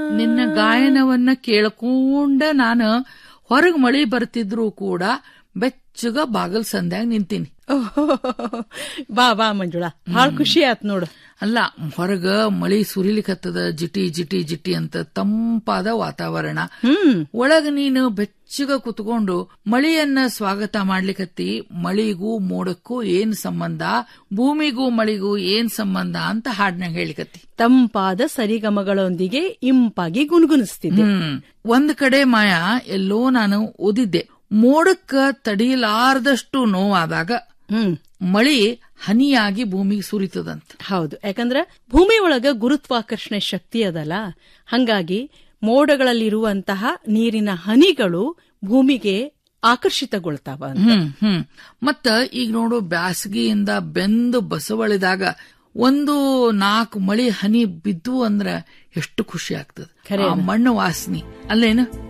ನಿನ್ನ ಗಾಯನವನ್ನ ಕೇಳ್ಕೊಂಡ ನಾನು ಹೊರಗ್ ಮಳಿ ಬರ್ತಿದ್ರು ಕೂಡ ಬೆಚ್ಚಗ ಬಾಗಲ್ ಸಂದ್ಯಾಗ ನಿಂತೀನಿ ಬಾ ಬಾ ಮಂಜುಳಾ ಭಾಳ ಖುಷಿ ಆತ್ ನೋಡು ಅಲ್ಲ ಹೊರಗ ಮಳಿ ಸುರಿಲಿಕತ್ತದ ಜಿಟಿ ಜಿಟಿ ಜಿಟಿ ಅಂತ ತಂಪಾದ ವಾತಾವರಣ ಹ್ಮ್ ಒಳಗ ನೀನು ಬೆಚ್ಚಗ ಕುತ್ಕೊಂಡು ಮಳಿಯನ್ನ ಸ್ವಾಗತ ಮಾಡ್ಲಿಕತ್ತಿ ಮಳಿಗೂ ಮೋಡಕ್ಕೂ ಏನ್ ಸಂಬಂಧ ಭೂಮಿಗೂ ಮಳಿಗೂ ಏನ್ ಸಂಬಂಧ ಅಂತ ಹಾಡ್ನಾಗ ಹೇಳಿಕತ್ತಿ ತಂಪಾದ ಸರಿಗಮಗಳೊಂದಿಗೆ ಇಂಪಾಗಿ ಗುನ್ಗುನಿಸ್ತಿದ್ದೆ ಹ್ಮ್ ಒಂದ್ ಕಡೆ ಮಾಯಾ ಎಲ್ಲೋ ನಾನು ಓದಿದ್ದೆ ಮೋಡಕ್ಕ ತಡೆಯಲಾರದಷ್ಟು ನೋವಾದಾಗ ಹ್ಮ್ ಮಳಿ ಹನಿಯಾಗಿ ಭೂಮಿಗೆ ಸುರಿತದಂತ ಹೌದು ಯಾಕಂದ್ರ ಭೂಮಿ ಒಳಗ ಗುರುತ್ವಾಕರ್ಷಣೆ ಶಕ್ತಿ ಅದಲ್ಲ ಹಂಗಾಗಿ ಮೋಡಗಳಲ್ಲಿರುವಂತಹ ನೀರಿನ ಹನಿಗಳು ಭೂಮಿಗೆ ಆಕರ್ಷಿತಗೊಳ್ತಾವ ಅಂತ. ಹ್ಮ್ ಹ್ಮ್ ಮತ್ತ ಈಗ ನೋಡು ಬ್ಯಾಸಗಿಯಿಂದ ಬೆಂದು ಬಸವಳಿದಾಗ ಒಂದು ನಾಲ್ಕು ಮಳಿ ಹನಿ ಬಿದ್ದು ಅಂದ್ರ ಎಷ್ಟು ಖುಷಿ ಆಗ್ತದ ಖರೆ ಆ ಮಣ್ಣು ವಾಸನಿ ಅಲ್ಲೇನು